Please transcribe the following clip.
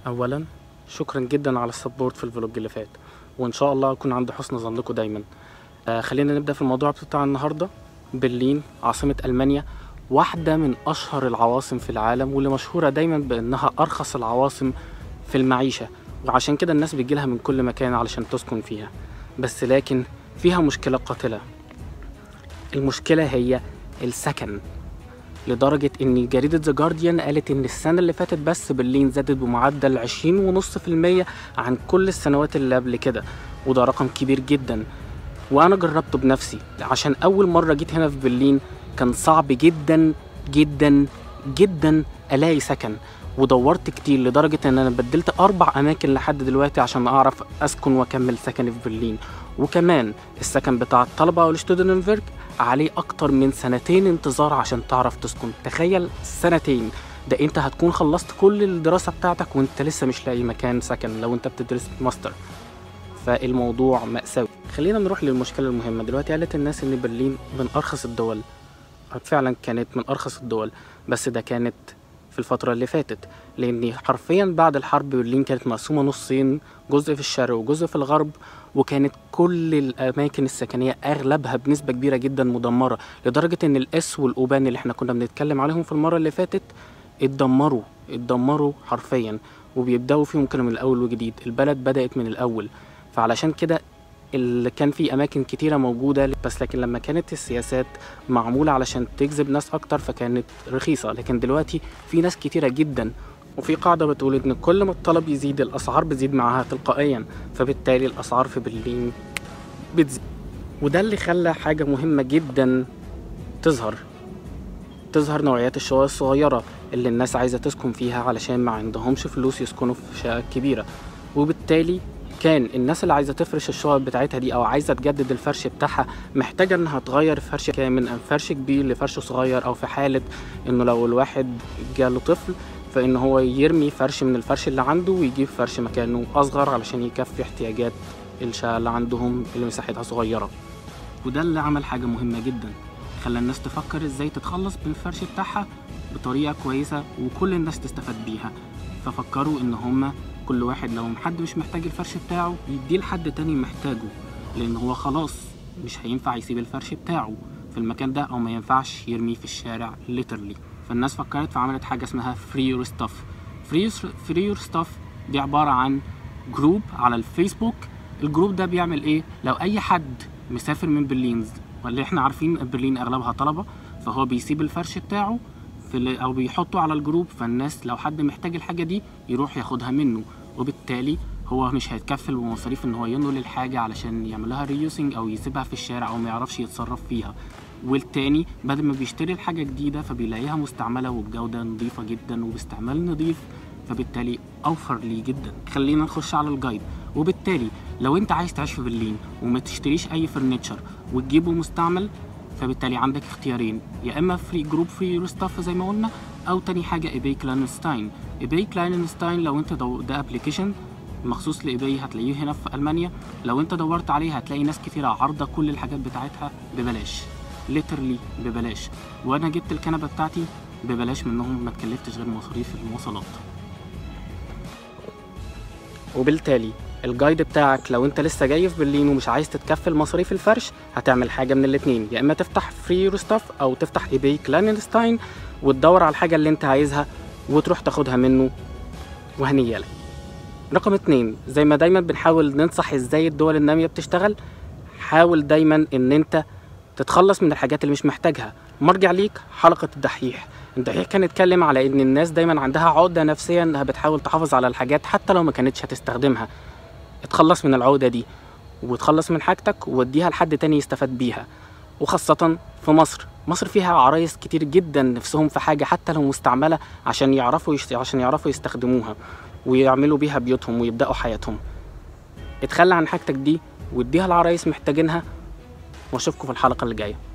اولا شكرا جدا على السبورت في الفلوج اللي فات وان شاء الله اكون عند حسن ظنكم دايما آه خلينا نبدا في الموضوع بتاع النهارده برلين عاصمه المانيا واحده من اشهر العواصم في العالم واللي مشهوره دايما بانها ارخص العواصم في المعيشه وعشان كده الناس بتجيلها من كل مكان علشان تسكن فيها بس لكن فيها مشكله قاتله المشكله هي السكن لدرجة إن جريدة ذا جارديان قالت إن السنة اللي فاتت بس برلين زادت بمعدل عشرين ونص في المية عن كل السنوات اللي قبل كده وده رقم كبير جدا وأنا جربته بنفسي عشان أول مرة جيت هنا في برلين كان صعب جدا جدا جدا ألاقي سكن ودورت كتير لدرجة إن أنا بدلت أربع أماكن لحد دلوقتي عشان أعرف أسكن وأكمل سكني في برلين وكمان السكن بتاع الطلبة أو الشتودنفيرك عليه أكتر من سنتين انتظار عشان تعرف تسكن تخيل سنتين ده انت هتكون خلصت كل الدراسة بتاعتك وانت لسه مش لاقي مكان سكن لو انت بتدرس ماستر فالموضوع مأساوي خلينا نروح للمشكلة المهمة دلوقتي قالت الناس ان برلين من ارخص الدول فعلا كانت من ارخص الدول بس ده كانت في الفترة اللي فاتت لأن حرفيا بعد الحرب برلين كانت مقسومة نصين جزء في الشرق وجزء في الغرب وكانت كل الأماكن السكنية أغلبها بنسبة كبيرة جدا مدمرة لدرجة إن الأس والأوبان اللي احنا كنا بنتكلم عليهم في المرة اللي فاتت اتدمروا اتدمروا حرفيا وبيبدأوا فيهم كانوا من الأول وجديد البلد بدأت من الأول فعلشان كده اللي كان في اماكن كتيره موجوده بس لكن لما كانت السياسات معموله علشان تجذب ناس اكتر فكانت رخيصه لكن دلوقتي في ناس كتيره جدا وفي قاعده بتقول ان كل ما الطلب يزيد الاسعار بتزيد معاها تلقائيا فبالتالي الاسعار في برلين بتزيد وده اللي خلى حاجه مهمه جدا تظهر تظهر نوعيات الشقق الصغيره اللي الناس عايزه تسكن فيها علشان ما عندهمش فلوس يسكنوا في شقق كبيره وبالتالي كان الناس اللي عايزه تفرش الشقق بتاعتها دي او عايزه تجدد الفرش بتاعها محتاجه انها تغير فرش كامل من فرش كبير لفرش صغير او في حاله انه لو الواحد جاله طفل فان هو يرمي فرش من الفرش اللي عنده ويجيب فرش مكانه اصغر علشان يكفي احتياجات الشقه اللي عندهم اللي مساحتها صغيره وده اللي عمل حاجه مهمه جدا خلى الناس تفكر ازاي تتخلص بالفرش بتاعها بطريقه كويسه وكل الناس تستفاد بيها ففكروا ان هما كل واحد لو حد مش محتاج الفرش بتاعه يديه لحد تاني محتاجه لان هو خلاص مش هينفع يسيب الفرش بتاعه في المكان ده او ما ينفعش يرميه في الشارع literally فالناس فكرت فعملت حاجه اسمها free your stuff free free your stuff دي عباره عن جروب على الفيسبوك الجروب ده بيعمل ايه لو اي حد مسافر من برلين واللي احنا عارفين برلين اغلبها طلبه فهو بيسيب الفرش بتاعه في او بيحطه على الجروب فالناس لو حد محتاج الحاجه دي يروح ياخدها منه وبالتالي هو مش هيتكفل بمصاريف ان هو ينقل الحاجه علشان يعملها ريوسنج او يسيبها في الشارع او ما يعرفش يتصرف فيها والتاني بدل ما بيشتري الحاجه جديده فبيلاقيها مستعمله وبجوده نظيفه جدا وباستعمال نظيف فبالتالي اوفر ليه جدا خلينا نخش على الجايد وبالتالي لو انت عايز تعيش في برلين وما تشتريش اي فرنتشر وتجيبه مستعمل فبالتالي عندك اختيارين يا اما فري جروب فري ستاف زي ما قلنا او تاني حاجه ايباي كلاينستاين ايباي كلاينستاين لو انت دو ده ابلكيشن مخصوص لايباي هتلاقيه هنا في المانيا لو انت دورت عليه هتلاقي ناس كتيره عارضه كل الحاجات بتاعتها ببلاش ليترلي ببلاش وانا جبت الكنبه بتاعتي ببلاش منهم ما تكلفتش غير مصاريف المواصلات وبالتالي الجايد بتاعك لو انت لسه جاي في برلين ومش عايز تتكفل مصاريف الفرش هتعمل حاجه من الاتنين يا اما تفتح فري ستاف او تفتح ايباي كلانستاين وتدور على الحاجه اللي انت عايزها وتروح تاخدها منه وهنيالك رقم اتنين زي ما دايما بنحاول ننصح ازاي الدول الناميه بتشتغل حاول دايما ان انت تتخلص من الحاجات اللي مش محتاجها مرجع ليك حلقه الدحيح الدحيح كان اتكلم على ان الناس دايما عندها عقده نفسيه انها بتحاول تحافظ على الحاجات حتى لو ما كانتش هتستخدمها اتخلص من العقدة دي وتخلص من حاجتك ووديها لحد تاني يستفاد بيها وخاصة في مصر مصر فيها عرايس كتير جدا نفسهم في حاجة حتى لو مستعملة عشان يعرفوا يشت... عشان يعرفوا يستخدموها ويعملوا بيها بيوتهم ويبدأوا حياتهم اتخلى عن حاجتك دي واديها العرايس محتاجينها واشوفكم في الحلقة اللي جاية